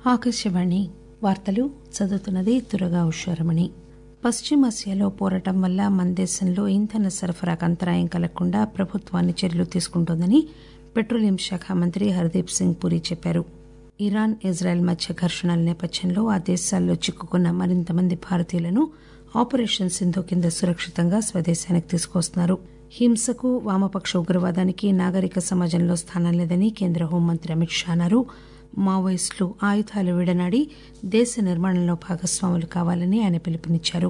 ఆకాశవాణి వార్తలు చదువుతున్నది తురగా ఉషారమణి పశ్చిమాసియాలో పోరాటం వల్ల మన దేశంలో ఇంధన సరఫరాకు అంతరాయం కలగకుండా ప్రభుత్వం అన్ని చర్యలు తీసుకుంటోందని పెట్రోలియం శాఖ మంత్రి హర్దీప్ సింగ్ పూరి చెప్పారు ఇరాన్ ఇజ్రాయెల్ మధ్య ఘర్షణల నేపథ్యంలో ఆ దేశాల్లో చిక్కుకున్న మరింత మంది భారతీయులను ఆపరేషన్ సింధు కింద సురక్షితంగా స్వదేశానికి తీసుకువస్తున్నారు హింసకు వామపక్ష ఉగ్రవాదానికి నాగరిక సమాజంలో స్థానం లేదని కేంద్ర హోంమంత్రి అమిత్ షా అన్నారు మావోయిస్టులు ఆయుధాలు విడనాడి దేశ నిర్మాణంలో భాగస్వాములు కావాలని ఆయన పిలుపునిచ్చారు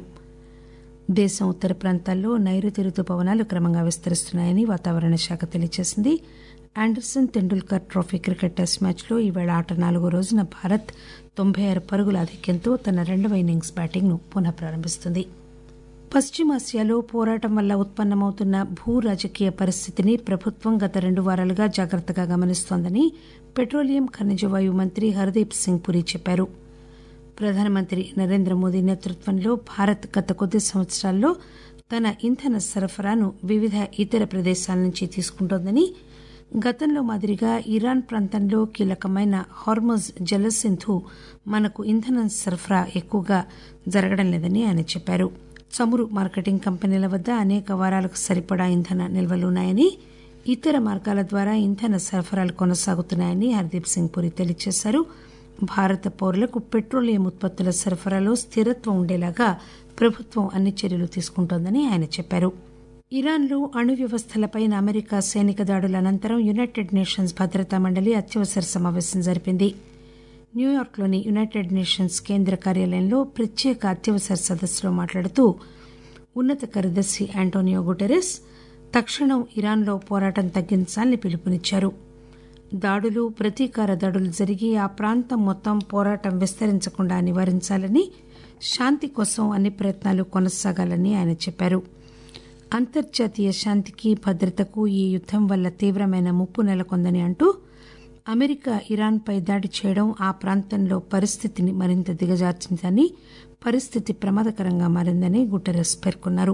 దేశం ఉత్తర ప్రాంతాల్లో నైరుతి రుతుపవనాలు క్రమంగా విస్తరిస్తున్నాయని వాతావరణ శాఖ తెలియజేసింది Anderson Tendulkar trophy cricket test మ్యాచ్లో ఈవేళ ఆట నాలుగో రోజున భారత్ తొంభై ఆరు పరుగుల ఆధిక్యంతో తన రెండవ ఇన్నింగ్స్ బ్యాటింగ్ ను పునః ప్రారంభిస్తుంది పశ్చిమాసియాలో పోరాటం వల్ల ఉత్పన్నమవుతున్న భూ రాజకీయ పరిస్థితిని ప్రభుత్వం గత రెండు వారాలుగా జాగ్రత్తగా గమనిస్తోందని పెట్రోలియం ఖనిజ వాయువు మంత్రి హర్దీప్ సింగ్ పురి చెప్పారు ప్రధానమంత్రి నరేంద్ర మోదీ నేతృత్వంలో భారత్ గత కొద్ది సంవత్సరాల్లో తన ఇంధన సరఫరాను వివిధ ఇతర ప్రదేశాల నుంచి తీసుకుంటోందని గతంలో మాదిరిగా ఇరాన్ ప్రాంతంలో కీలకమైన హార్మోజ్ జలసింధు మనకు ఇంధనం సరఫరా ఎక్కువగా జరగడం లేదని ఆయన చెప్పారు చమురు మార్కెటింగ్ కంపెనీల వద్ద అనేక వారాలకు సరిపడా ఇంధన నిల్వలున్నాయని ఇతర మార్గాల ద్వారా ఇంధన సరఫరాలు కొనసాగుతున్నాయని హర్దీప్ సింగ్ పురి తెలియజేశారు భారత పౌరులకు పెట్రోలియం ఉత్పత్తుల సరఫరాలో స్థిరత్వం ఉండేలాగా ప్రభుత్వం అన్ని చర్యలు తీసుకుంటోందని ఆయన చెప్పారు ఇరాన్లో అణు వ్యవస్థలపై అమెరికా సైనిక దాడుల అనంతరం యునైటెడ్ నేషన్స్ భద్రతా మండలి అత్యవసర సమావేశం జరిపింది న్యూయార్క్లోని యునైటెడ్ నేషన్స్ కేంద్ర కార్యాలయంలో ప్రత్యేక అత్యవసర సదస్సులో మాట్లాడుతూ ఉన్నత కార్యదర్శి ఆంటోనియో గుటెరెస్ తక్షణం ఇరాన్లో పోరాటం తగ్గించాలని పిలుపునిచ్చారు దాడులు ప్రతీకార దాడులు జరిగి ఆ ప్రాంతం మొత్తం పోరాటం విస్తరించకుండా నివారించాలని శాంతి కోసం అన్ని ప్రయత్నాలు కొనసాగాలని ఆయన చెప్పారు అంతర్జాతీయ శాంతికి భద్రతకు ఈ యుద్దం వల్ల తీవ్రమైన ముప్పు నెలకొందని అంటూ అమెరికా ఇరాన్పై దాడి చేయడం ఆ ప్రాంతంలో పరిస్థితిని మరింత దిగజార్చిందని పరిస్థితి ప్రమాదకరంగా మారిందని గుటెరస్ పేర్కొన్నారు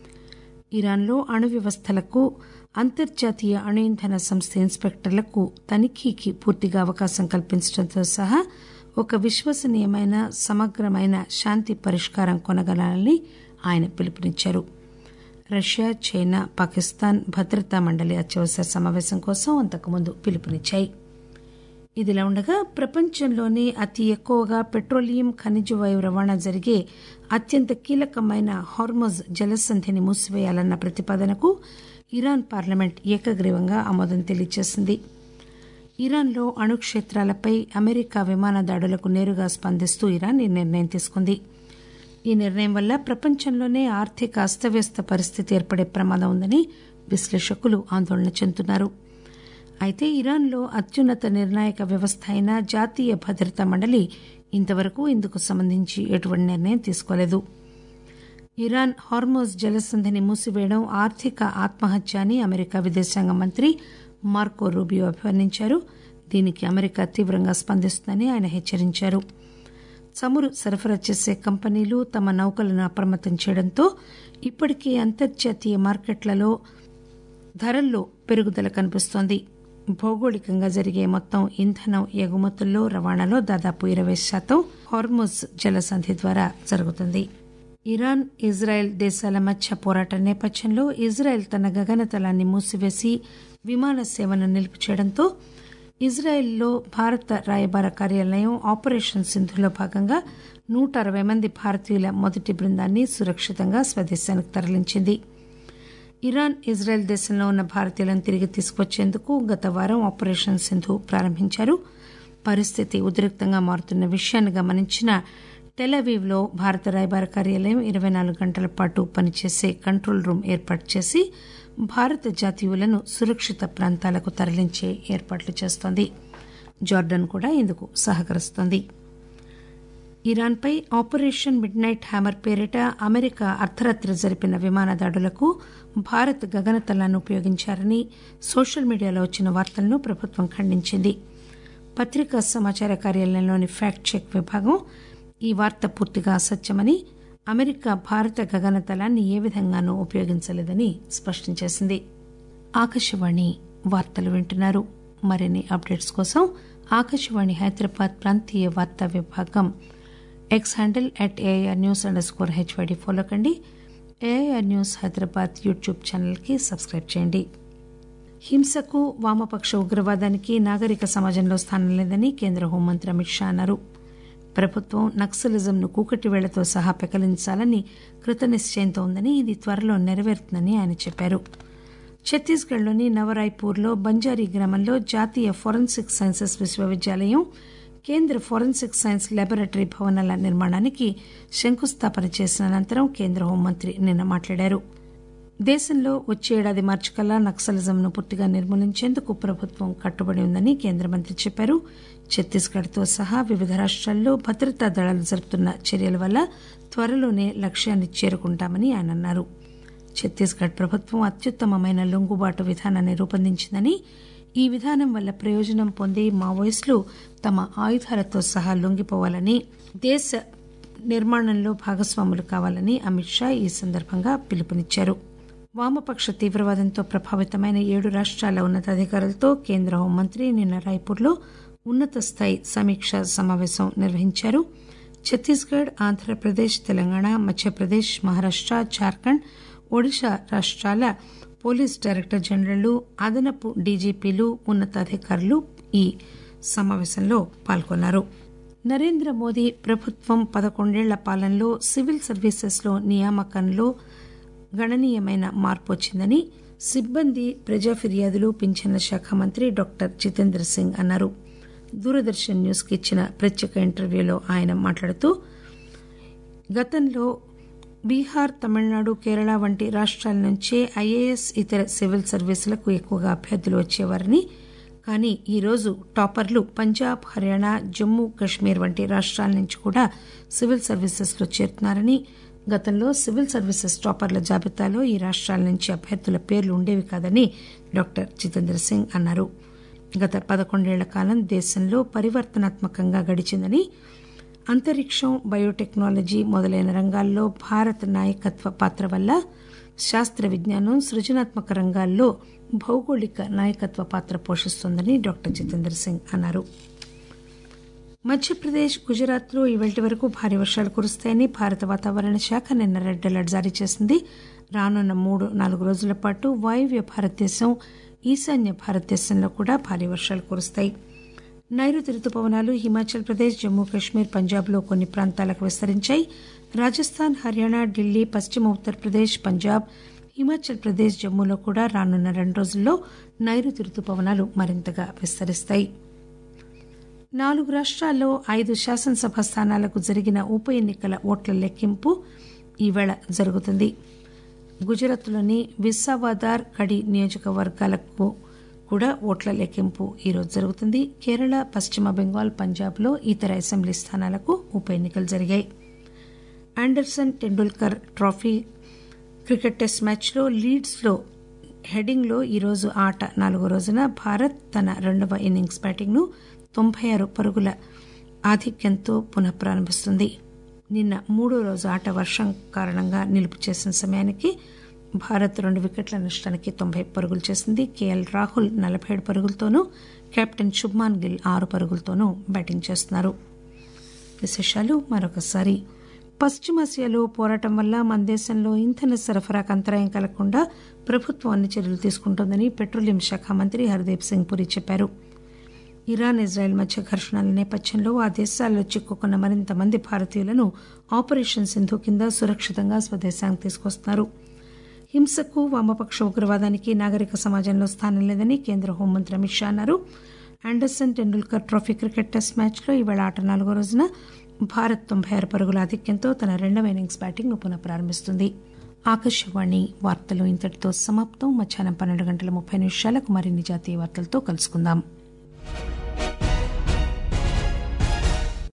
ఇరాన్లో అణు వ్యవస్థలకు అంతర్జాతీయ అణు ఇంధన సంస్థ ఇన్స్పెక్టర్లకు తనిఖీకి పూర్తిగా అవకాశం కల్పించడంతో సహా ఒక విశ్వసనీయమైన సమగ్రమైన శాంతి పరిష్కారం కొనగలాలని ఆయన పిలుపునిచ్చారు రష్యా చైనా పాకిస్తాన్ భద్రతా మండలి అత్యవసర సమావేశం కోసం అంతకుముందు పిలుపునిచ్చాయి ఇదిలా ఉండగా ప్రపంచంలోనే అతి ఎక్కువగా పెట్రోలియం ఖనిజ వాయువు రవాణా జరిగే అత్యంత కీలకమైన హార్మోజ్ జలసంధిని మూసివేయాలన్న ప్రతిపాదనకు ఇరాన్ పార్లమెంట్ ఏకగ్రీవంగా ఆమోదం తెలియజేసింది ఇరాన్లో అణుక్షేత్రాలపై అమెరికా విమాన దాడులకు నేరుగా స్పందిస్తూ ఇరాన్ ఈ నిర్ణయం తీసుకుంది ఈ నిర్ణయం వల్ల ప్రపంచంలోనే ఆర్థిక అస్తవ్యస్త పరిస్థితి ఏర్పడే ప్రమాదం ఉందని విశ్లేషకులు ఆందోళన చెందుతున్నారు అయితే ఇరాన్లో అత్యున్నత నిర్ణాయక వ్యవస్థ అయిన జాతీయ భద్రతా మండలి ఇంతవరకు ఇందుకు సంబంధించి ఎటువంటి నిర్ణయం తీసుకోలేదు ఇరాన్ హార్మోజ్ జలసంధిని మూసివేయడం ఆర్థిక ఆత్మహత్య అని అమెరికా విదేశాంగ మంత్రి మార్కో రూబియో అభివర్ణించారు దీనికి అమెరికా తీవ్రంగా స్పందిస్తుందని ఆయన హెచ్చరించారు చమురు సరఫరా చేసే కంపెనీలు తమ నౌకలను అప్రమత్తం చేయడంతో ఇప్పటికే అంతర్జాతీయ మార్కెట్లలో ధరల్లో పెరుగుదల కనిపిస్తోంది భౌగోళికంగా జరిగే మొత్తం ఇంధనం ఎగుమతుల్లో రవాణాలో దాదాపు ఇరవై శాతం హార్మోజ్ జలసంధి ద్వారా జరుగుతుంది ఇరాన్ ఇజ్రాయెల్ దేశాల మధ్య పోరాటం నేపథ్యంలో ఇజ్రాయెల్ తన గగనతలాన్ని మూసివేసి విమాన సేవను నిలిపిచేయడంతో ఇజ్రాయెల్లో భారత రాయబార కార్యాలయం ఆపరేషన్ సింధులో భాగంగా నూట అరవై మంది భారతీయుల మొదటి బృందాన్ని సురక్షితంగా స్వదేశానికి తరలించింది ఇరాన్ ఇజ్రాయెల్ దేశంలో ఉన్న భారతీయులను తిరిగి తీసుకొచ్చేందుకు గత వారం ఆపరేషన్ సింధు ప్రారంభించారు పరిస్థితి ఉద్రిక్తంగా మారుతున్న విషయాన్ని గమనించిన టెలవీవ్లో భారత రాయబార కార్యాలయం ఇరవై నాలుగు గంటల పాటు పనిచేసే కంట్రోల్ రూమ్ ఏర్పాటు చేసి భారత జాతీయులను సురక్షిత ప్రాంతాలకు తరలించే ఏర్పాట్లు చేస్తోంది జార్డన్ కూడా ఇందుకు సహకరిస్తోంది ఇరాన్పై ఆపరేషన్ మిడ్ నైట్ హ్యామర్ పేరిట అమెరికా అర్ధరాత్రి జరిపిన విమాన దాడులకు భారత్ గగనతలాన్ని ఉపయోగించారని సోషల్ మీడియాలో వచ్చిన వార్తలను ప్రభుత్వం ఖండించింది పత్రికా సమాచార కార్యాలయంలోని ఫ్యాక్ట్ చెక్ విభాగం ఈ వార్త పూర్తిగా అసత్యమని అమెరికా భారత గగనతలాన్ని ఏ విధంగానూ ఉపయోగించలేదని స్పష్టం చేసింది ఆకాశవాణి వార్తలు వింటున్నారు మరిన్ని అప్డేట్స్ కోసం ఆకాశవాణి హైదరాబాద్ ప్రాంతీయ వార్తా విభాగం X handle at AIR news underscore HYD follow కండి ఏఐఆర్ న్యూస్ హైదరాబాద్ యూట్యూబ్ ఛానల్కి సబ్స్క్రైబ్ చేయండి హింసకు వామపక్ష ఉగ్రవాదానికి నాగరిక సమాజంలో స్థానం లేదని కేంద్ర హోంమంత్రి అమిత్ షా అన్నారు ప్రభుత్వం నక్సలిజంను కూకటి వేళ్లతో సహా పెకలించాలని కృతనిశ్చయంతో ఉందని ఇది త్వరలో నెరవేరుతుందని ఆయన చెప్పారు ఛత్తీస్గఢ్లోని నవరాయ్పూర్లో బంజారీ గ్రామంలో జాతీయ ఫోరెన్సిక్ సైన్సెస్ విశ్వవిద్యాలయం కేంద్ర ఫోరెన్సిక్ సైన్స్ లాబొరేటరీ భవనాల నిర్మాణానికి శంకుస్థాపన చేసిన అనంతరం కేంద్ర హోంమంత్రి నిన్న మాట్లాడారు దేశంలో వచ్చే ఏడాది మార్చి కల్లా నక్సలిజంను పూర్తిగా నిర్మూలించేందుకు ప్రభుత్వం కట్టుబడి ఉందని కేంద్ర మంత్రి చెప్పారు ఛత్తీస్గఢ్తో సహా వివిధ రాష్ట్రాల్లో భద్రతా దళాలు జరుపుతున్న చర్యల వల్ల త్వరలోనే లక్ష్యాన్ని చేరుకుంటామని ఆయన అన్నారు ఛత్తీస్గఢ్ ప్రభుత్వం అత్యుత్తమమైన లొంగుబాటు విధానాన్ని రూపొందించిందని ఈ విధానం వల్ల ప్రయోజనం పొంది మావోయిస్టులు తమ ఆయుధాలతో సహా లొంగిపోవాలని దేశ నిర్మాణంలో భాగస్వాములు కావాలని అమిత్ షా ఈ సందర్భంగా పిలుపునిచ్చారు వామపక్ష తీవ్రవాదంతో ప్రభావితమైన ఏడు రాష్ట్రాల ఉన్నతాధికారులతో కేంద్ర హోంమంత్రి నిన్న రాయ్పూర్లో ఉన్నత స్థాయి సమీక్ష సమావేశం నిర్వహించారు ఛత్తీస్గఢ్ ఆంధ్రప్రదేశ్ తెలంగాణ మధ్యప్రదేశ్ మహారాష్ట జార్ఖండ్ ఒడిశా రాష్ట్రాల పోలీస్ డైరెక్టర్ జనరళ్లు అదనపు డీజీపీలు ఉన్నతాధికారులు ఈ సమావేశంలో పాల్గొన్నారు నరేంద్ర మోదీ ప్రభుత్వం పదకొండేళ్ల పాలనలో సివిల్ సర్వీసెస్లో నియామకంలో గణనీయమైన మార్పు వచ్చిందని సిబ్బంది ప్రజా ఫిర్యాదులు పింఛన్ల శాఖ మంత్రి డాక్టర్ జితేంద్ర సింగ్ అన్నారు దూరదర్శన్ న్యూస్ కి ఇచ్చిన ప్రత్యేక ఇంటర్వ్యూలో ఆయన మాట్లాడుతూ గతంలో బీహార్ తమిళనాడు కేరళ వంటి రాష్ట్రాల నుంచే ఐఏఎస్ ఇతర సివిల్ సర్వీసులకు ఎక్కువగా అభ్యర్థులు వచ్చేవారని కానీ ఈరోజు టాపర్లు పంజాబ్ హర్యానా జమ్మూ కశ్మీర్ వంటి రాష్ట్రాల నుంచి కూడా సివిల్ సర్వీసెస్లో చేరుతున్నారని గతంలో సివిల్ సర్వీసెస్ టాపర్ల జాబితాలో ఈ రాష్ట్రాల నుంచి అభ్యర్థుల పేర్లు ఉండేవి కాదని డాక్టర్ జితేంద్ర సింగ్ అన్నారు గత పదకొండేళ్ల కాలం దేశంలో పరివర్తనాత్మకంగా గడిచిందని అంతరిక్షం బయోటెక్నాలజీ మొదలైన రంగాల్లో భారత్ నాయకత్వ పాత్ర వల్ల శాస్త్ర విజ్ఞానం సృజనాత్మక రంగాల్లో భౌగోళిక నాయకత్వ పాత్ర పోషిస్తోందని డాక్టర్ జితేంద్ర సింగ్ అన్నారు మధ్యప్రదేశ్ గుజరాత్ లో ఇవాటి వరకు భారీ వర్షాలు కురుస్తాయని భారత వాతావరణ శాఖ నిన్న రెడ్ అలర్ట్ జారీ చేసింది రానున్న మూడు నాలుగు రోజుల పాటు వాయువ్య భారతదేశం ఈశాన్య భారతదేశంలో కూడా భారీ వర్షాలు కురుస్తాయి నైరుతి రుతుపవనాలు హిమాచల్ ప్రదేశ్ జమ్మూ కశ్మీర్ పంజాబ్ లో కొన్ని ప్రాంతాలకు విస్తరించాయి రాజస్థాన్ హర్యానా ఢిల్లీ పశ్చిమ ఉత్తరప్రదేశ్ పంజాబ్ హిమాచల్ ప్రదేశ్ జమ్మూలో కూడా రానున్న రెండు రోజుల్లో నైరుతి రుతుపవనాలు మరింతగా విస్తరిస్తాయి నాలుగు రాష్ట్రాల్లో ఐదు శాసనసభ స్థానాలకు జరిగిన ఉప ఎన్నికల ఓట్ల లెక్కింపు ఈవేళ జరుగుతుంది గుజరాత్లోని విస్సావాదార్ కడి నియోజకవర్గాలకు కూడా ఓట్ల లెక్కింపు ఈరోజు జరుగుతుంది కేరళ పశ్చిమ బెంగాల్ పంజాబ్లో ఇతర అసెంబ్లీ స్థానాలకు ఉప ఎన్నికలు జరిగాయి Anderson Tendulkar trophy cricket test మ్యాచ్లో లీడ్స్లో హెడింగ్లో ఈరోజు ఆట నాలుగో రోజున భారత్ తన రెండవ ఇన్నింగ్స్ బ్యాటింగ్ను తొంభై ఆరు పరుగుల ఆధిక్యంతో పునః ప్రారంభిస్తుంది నిన్న మూడో రోజు ఆట వర్షం కారణంగా నిలుపు చేసిన సమయానికి భారత్ రెండు వికెట్ల నష్టానికి తొంభై పరుగులు చేసింది కేఎల్ రాహుల్ నలభై ఏడు పరుగులతోనూ కెప్టెన్ శుభ్మాన్ గిల్ ఆరు పరుగులతోనూ బ్యాటింగ్ చేస్తున్నారు విశేషాలు మరొకసారి పశ్చిమాసియాలో పోరాటం వల్ల మన దేశంలో ఇంధన సరఫరాకు అంతరాయం కలగకుండా ప్రభుత్వం అన్ని చర్యలు తీసుకుంటోందని పెట్రోలియం శాఖ మంత్రి హర్దీప్ సింగ్ పురి చెప్పారు ఇరాన్ ఇజ్రాయెల్ మధ్య ఘర్షణల నేపథ్యంలో ఆ దేశాల్లో చిక్కుకున్న మరింత మంది భారతీయులను ఆపరేషన్ సింధు కింద సురక్షితంగా స్వదేశానికి తీసుకొస్తున్నారు హింసకు వామపక్ష ఉగ్రవాదానికి నాగరిక సమాజంలో స్థానం లేదని కేంద్ర హోంమంత్రి అమిత్ షా అన్నారు Anderson Tendulkar trophy cricket test మ్యాచ్లో ఈవేళ ఆట నాలుగో రోజున భారత్ తొంభై ఆరు పరుగుల ఆధిక్యంతో తన రెండవ ఇన్నింగ్స్ బ్యాటింగ్ను పునః ప్రారంభిస్తుంది ఆకాశవాణి వార్తలు ఇంతటితో సమాప్తం మధ్యాహ్నం పన్నెండు గంటల ముప్పై నిమిషాలకు మరిన్ని జాతీయ వార్తలతో కలుసుకుందాం